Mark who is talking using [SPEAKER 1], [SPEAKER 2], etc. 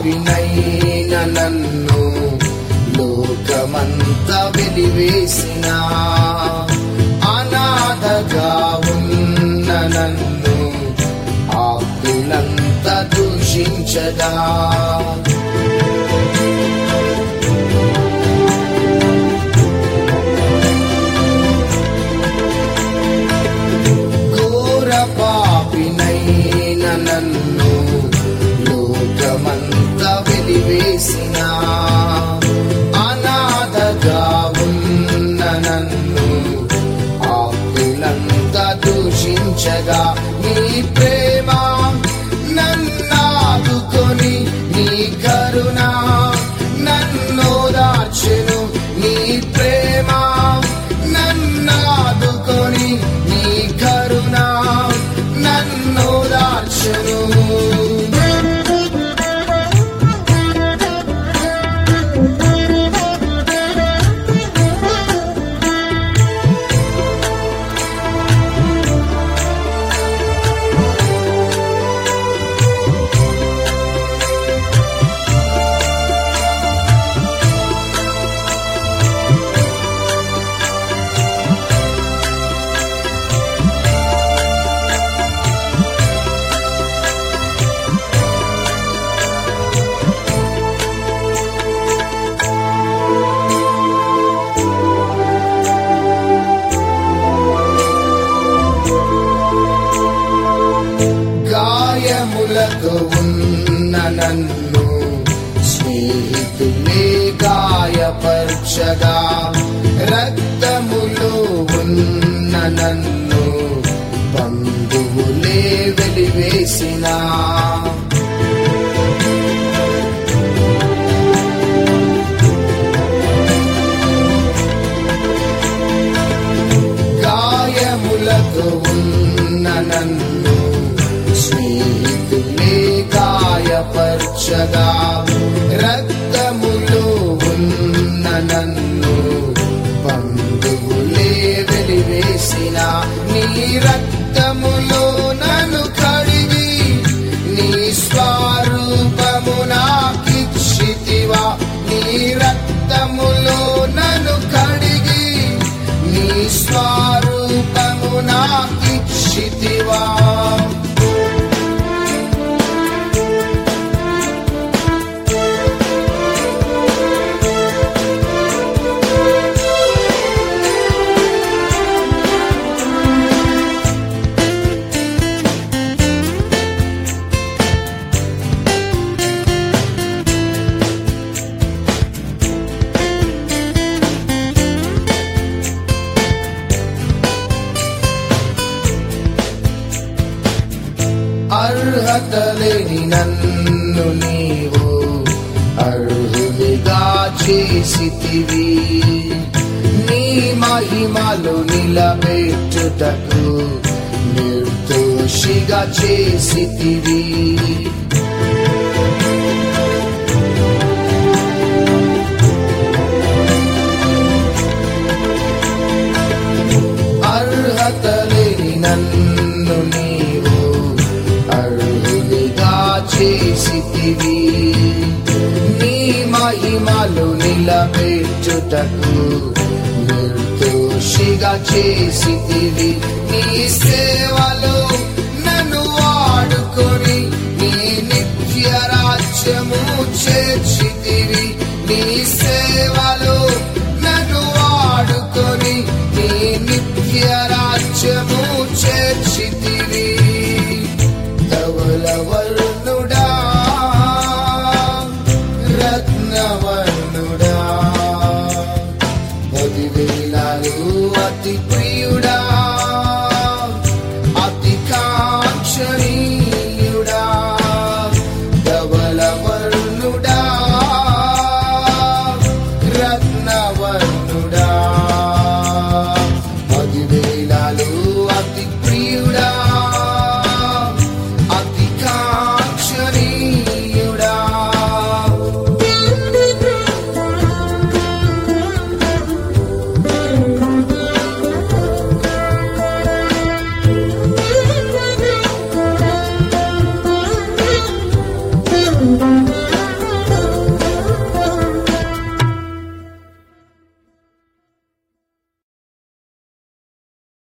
[SPEAKER 1] పాపినైన నన్ను లోకమంతా వెలివేసిన అనాథగా ఉన్న నన్ను ఆకులంతా దూషించగా ఘోర పాపినైన నన్ను లోకమంతా వెలివేసిన అనాథగా ఉన్న నన్ను ఆకులంతా దూషించగా నీ ప్రేమ నన్నాదుకొని నీ కరుణ నన్ను దాచెను నీ ప్రేమ నన్నాదుకొని నీ కరుణ నన్ను దాచెను గాయములతో ఉన్న నన్ను స్నేహితులే గాయపరచగా రక్తములో ఉన్న నన్ను బంధువులే వెలివేసినా గాయములతో ఉన్న నన్ను స్నేహితులే గాయపరచగా రక్తములో ఉన్న నన్ను బంధువులే వెలివేసిన నీ రక్తములో నన్ను కడిగి నీ స్వరూపము నాకిచ్చితివా నీ రక్తములో నన్ను కడిగి నీ స్వరూపము నాకిచ్చితివా అర్హత లేని నన్ను నీవు అర్హునిగా చేసితివి నీ మహిమలు నిలబెట్టుటకు నిర్దోషిగా చేసితివి అర్హత లేని నన్ను నీవు అర్హునిగా చేసితివి నీ మహిమలు నిలబెట్టుటకు నిర్దోషిగా చేసితివి నీ సేవలో నన్ను వాడుకొని నీ నిత్య రాజ్యము చేర్చితివి నీ సేవలో నన్ను వాడుకొని నీ నిత్య రాజ్యము చేర్చితివి ధవల వర్ణుడా రత్నవ